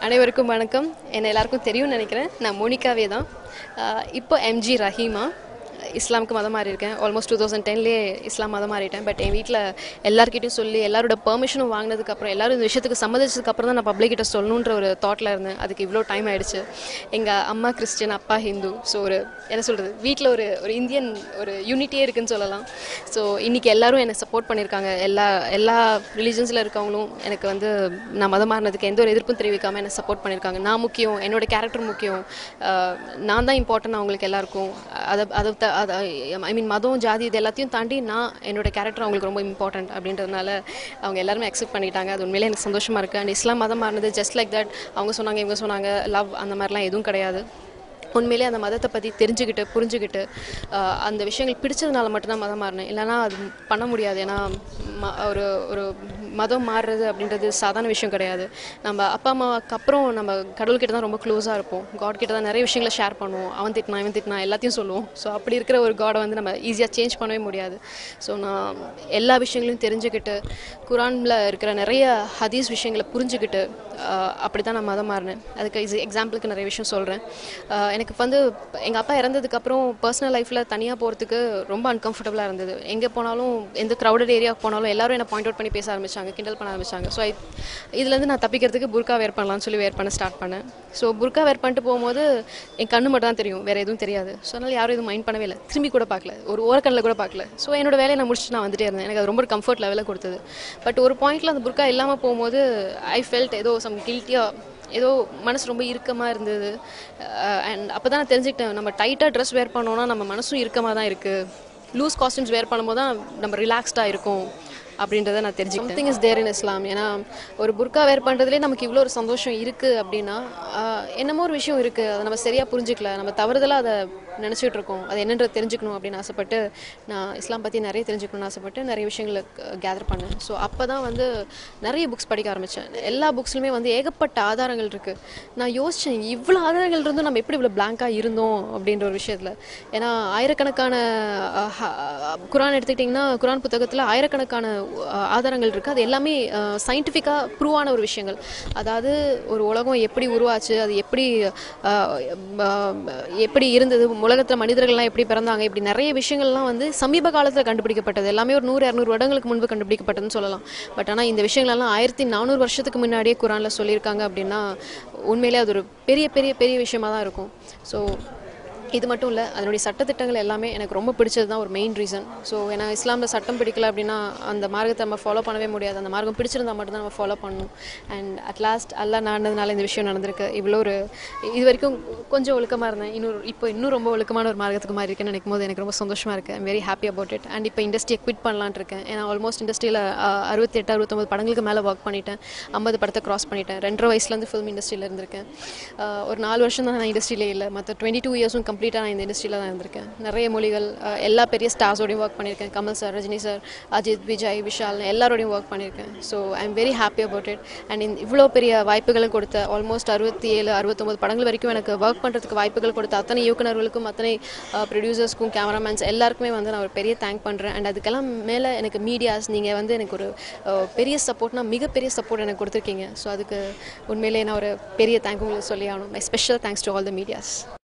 அனைவருக்கும் வணக்கம் என்னை எல்லாருக்கும் தெரியும்னு நினைக்கிறேன் நான் மோனிகாவே தான் ஆஹ் இப்போ எம்ஜி ரஹீமா இஸ்லாமுக்கு மதம் மாறி இருக்கேன் ஆல்மோஸ்ட் டூ தௌசண்ட் டென்லேயே இஸ்லாம் மதம் மாறிட்டேன் பட் என் வீட்டில் எல்லாருக்கிட்டையும் சொல்லி எல்லாரோட பெர்மிஷனும் வாங்கினதுக்கப்புறம் எல்லாரும் இந்த விஷயத்துக்கு சம்மதிச்சதுக்கப்புறம் தான் நான் பப்ளிக் கிட்ட சொல்லணுன்ற ஒரு தாட்டில் இருந்தேன் அதுக்கு இவ்வளோ டைம் ஆயிடுச்சு எங்கள் அம்மா கிறிஸ்டியன் அப்பா ஹிந்து ஸோ ஒரு என்ன சொல்கிறது வீட்டில் ஒரு ஒரு இந்தியன் ஒரு யூனிட்டியே இருக்குன்னு சொல்லலாம் ஸோ இன்றைக்கி எல்லாரும் என்னை சப்போர்ட் பண்ணியிருக்காங்க எல்லா எல்லா ரிலீஜன்ஸில் இருக்கவங்களும் எனக்கு வந்து நான் மதம் மாறினதுக்கு எந்த ஒரு எதிர்ப்பும் தெரிவிக்காமல் என்னை சப்போர்ட் பண்ணியிருக்காங்க நான் முக்கியம் என்னோட கேரக்டர் முக்கியம் ஆஹ் நான் தான் இம்பார்ட்டன்ட் அவங்களுக்கு எல்லாருக்கும் அதை அதை த- அதை ஐ மீன் மதம் ஜாதி இது எல்லாத்தையும் தாண்டி நான் என்னோட கேரக்டர் அவங்களுக்கு ரொம்ப இம்பார்ட்டன்ட் அப்படின்றதுனால அவங்க எல்லாருமே அக்செப்ட் பண்ணிட்டாங்க அது உண்மையிலே எனக்கு சந்தோஷமாக இருக்குது அண்ட் இஸ்லாம் மதம் மாறினது ஜஸ்ட் லைக் தட் அவங்க சொன்னாங்க இவங்க சொன்னாங்க லவ் அந்த மாதிரிலாம் எதுவும் கிடையாது உண்மையிலே அந்த மதத்தை பற்றி தெரிஞ்சுக்கிட்டு புரிஞ்சுக்கிட்டு ஆஹ் அந்த விஷயங்கள் பிடிச்சதுனால மட்டும்தான் மதம் மாறினேன் இல்லைனா அது பண்ண முடியாது ஏன்னா ம- ஒரு ஒரு மதம் மாறுறது அப்படின்றது சாதாரண விஷயம் கிடையாது நம்ம அப்பா அம்மாவுக்கு அப்புறம் நம்ம கடவுள்கிட்ட தான் ரொம்ப க்ளோஸாக இருப்போம் காட் கிட்ட தான் நிறைய விஷயங்களை ஷேர் பண்ணுவோம் அவன் திட்டினா இவன் திட்டினா எல்லாத்தையும் சொல்லுவோம் ஸோ அப்படி இருக்கிற ஒரு காடை வந்து நம்ம ஈஸியாக சேஞ்ச் பண்ணவே முடியாது ஸோ நான் எல்லா விஷயங்களையும் தெரிஞ்சுக்கிட்டு குரானில் இருக்கிற நிறைய ஹதீஸ் விஷயங்களை புரிஞ்சுக்கிட்டு ஆஹ் அப்படி தான் நான் மதம் மாறினேன் அதுக்கு இது எக்ஸாம்பிளுக்கு நிறைய விஷயம் சொல்கிறேன் எனக்கு வந்து எங்கள் அப்பா இறந்ததுக்கப்புறம் பர்சனல் லைஃப்பில் தனியாக போகிறதுக்கு ரொம்ப அன்கம்ஃபர்டபுளாக இருந்தது எங்கே போனாலும் எந்த க்ரௌடட் ஏரியாவுக்கு போனாலும் எல்லாரும் என்னை பாயிண்ட் அவுட் பண்ணி பேச ஆரம்பிச்சாங்க கிண்டல் பண்ண ஆரம்பிச்சாங்க ஸோ இதுலேருந்து நான் தப்பிக்கிறதுக்கு புர்கா வேர் பண்ணலாம்னு சொல்லி வேர் பண்ண ஸ்டார்ட் பண்ணேன் ஸோ புர்கா வேர் பண்ணிட்டு போகும்போது என் கண்ணு மட்டும் தான் தெரியும் வேறு எதுவும் தெரியாது ஸோ அதனால் யாரும் எதுவும் மைண்ட் பண்ணவே இல்லை திரும்பி கூட பார்க்கல ஒரு ஓரக்கண்ணில் கூட பார்க்கல ஸோ என்னோட வேலையை நான் முடிச்சுட்டு நான் வந்துட்டே இருந்தேன் எனக்கு அது ரொம்ப கம்ஃபர்ட் லெவலில் கொடுத்தது பட் ஒரு பாயிண்ட்டில் அந்த புர்கா இல்லாமல் போகும்போது ஐ ஃபெல்ட் ஏதோ சம் கில்ட்டியாக ஏதோ மனசு ரொம்ப இறுக்கமாக இருந்தது அண்ட் அப்போ தான் நான் தெரிஞ்சுக்கிட்டேன் நம்ம டைட்டாக ட்ரெஸ் வேர் பண்ணோன்னா நம்ம மனசும் இறுக்கமாக தான் இருக்குது லூஸ் காஸ்டியூம்ஸ் வேர் பண்ணும்போது தான் நம்ம ரிலாக்ஸ்டாக இருக்கும் அப்படின்றத நான் தெரிஞ்சுக்கிட்டேன் சம்திங் இஸ் தேர் இன் இஸ்லாம் ஏன்னா ஒரு புர்கா வேர் பண்ணுறதுலேயே நமக்கு இவ்வளோ ஒரு சந்தோஷம் இருக்குது அப்படின்னா ஆஹ், என்னமோ ஒரு விஷயம் இருக்குது அதை நம்ம சரியாக புரிஞ்சுக்கல நம்ம தவறுதலாக அதை நினச்சிட்டு இருக்கோம் அது என்னன்றது தெரிஞ்சுக்கணும் அப்படின்னு ஆசைப்பட்டு நான் இஸ்லாம் பற்றி நிறைய தெரிஞ்சுக்கணும்னு ஆசைப்பட்டு நிறைய விஷயங்களை கேதர் பண்ணேன் ஸோ அப்போ தான் வந்து நிறைய புக்ஸ் படிக்க ஆரம்பித்தேன் எல்லா புக்ஸ்லையுமே வந்து ஏகப்பட்ட ஆதாரங்கள் இருக்குது நான் யோசித்தேன் இவ்வளோ ஆதாரங்கள் இருந்தும் நம்ம எப்படி இவ்வளோ பிளாங்காக இருந்தோம் அப்படின்ற ஒரு விஷயத்தில் ஏன்னா ஆயிரக்கணக்கான அஹ், ஹ- குரான் எடுத்துக்கிட்டிங்கன்னா குரான் புத்தகத்தில் ஆயிரக்கணக்கான அஹ், ஆதாரங்கள் இருக்குது அது எல்லாமே சயின்டிஃபிக்காக ப்ரூவான ஒரு விஷயங்கள் அதாவது ஒரு உலகம் எப்படி உருவாச்சு அது எப்படி அஹ், அஹ், எப்படி இருந்தது உலகத்தில் மனிதர்கள்லாம் எப்படி பிறந்தாங்க இப்படி நிறைய விஷயங்கள்லாம் வந்து சமீப காலத்தில் கண்டுபிடிக்கப்பட்டது எல்லாமே ஒரு நூறு இரநூறு வருடங்களுக்கு முன்பு கண்டுபிடிக்கப்பட்டதுன்னு சொல்லலாம் பட் ஆனால் இந்த விஷயங்களெல்லாம் ஆயிரத்தி நானூறு வருஷத்துக்கு முன்னாடியே குரானில் சொல்லியிருக்காங்க அப்படின்னா உண்மையிலே அது ஒரு பெரிய பெரிய பெரிய விஷயமா தான் இருக்கும் ஸோ இது மட்டும் இல்லை அதனுடைய சட்டத்திட்டங்கள் எல்லாமே எனக்கு ரொம்ப பிடிச்சது தான் ஒரு மெயின் ரீசன் ஸோ ஏன்னா இஸ்லாமில் சட்டம் பிடிக்கல அப்படின்னா அந்த மார்க்கத்தை நம்ம ஃபாலோ பண்ணவே முடியாது அந்த மார்க்கம் பிடிச்சிருந்தா மட்டும்தான் நம்ம ஃபாலோ பண்ணணும் அண்ட் அட் லாஸ்ட் அல்லா நாடினதுனால இந்த விஷயம் நடந்திருக்கு இவ்வளோ ஒரு இது வரைக்கும் கொஞ்சம் ஒழுக்கமாக இருந்தேன் இன்னொரு இப்போ இன்னும் ரொம்ப ஒழுக்கமான ஒரு மார்க்கத்துக்கு மாதிரி இருக்குன்னு நினைக்கும் போது எனக்கு ரொம்ப சந்தோஷமாக இருக்குது I'm very happy about it and இப்போ இண்டஸ்ட்ரியை குவிட் பண்ணலான்னு இருக்கேன் ஏன்னா ஆல்மோஸ்ட் இண்டஸ்ட்ரியில் அறுபத்தி எட்டு அறுபத்தொம்பது படங்களுக்கு மேலே ஒர்க் பண்ணிட்டேன் ஐம்பது படத்தை கிராஸ் பண்ணிட்டேன் ரெண்டரை வயசுலேருந்து ஃபிலிம் இண்டஸ்ட்ரியில் இருந்திருக்கேன் ஆஹ் ஒரு நாலு வருஷம் தான் நான் இண்டஸ்ட்ரியிலே இல்லை மற்ற டுவெண்ட்டி டூ இயர்ஸும் கம்ப்ளீட்டாக நான் இந்த இண்டஸ்ட்ரியில் தான் இருந்திருக்கேன் நிறைய மொழிகள் ஆஹ் எல்லா பெரிய ஸ்டார்ஸோடையும் ஒர்க் பண்ணியிருக்கேன் கமல் சார் ரஜினி சார் அஜித் விஜய் விஷால் எல்லாரோடையும் ஒர்க் பண்ணியிருக்கேன் so I am very happy about it and இந்த இவ்வளோ பெரிய வாய்ப்புகளை கொடுத்த ஆல்மோஸ்ட் அறுபத்தி ஏழு அறுபத்தொம்பது படங்கள் வரைக்கும் எனக்கு ஒர்க் பண்ணுறதுக்கு வாய்ப்புகள் கொடுத்த அத்தனை இயக்குனர்களுக்கும் அத்தனை ப்ரொடியூசர்ஸ்க்கும் கேமராமேன்ஸ் எல்லாருக்குமே வந்து நான் ஒரு பெரிய தேங்க் பண்ணுறேன் அண்ட் அதுக்கெல்லாம் மேலே எனக்கு மீடியாஸ் நீங்கள் வந்து எனக்கு ஒரு ஆஹ் பெரிய சப்போர்ட்னா மிகப்பெரிய சப்போர்ட் எனக்கு கொடுத்துருக்கீங்க ஸோ அதுக்கு உண்மையிலேயே நான் ஒரு பெரிய தேங்க் உங்களுக்கு சொல்லி ஆகணும் my special thanks to all the medias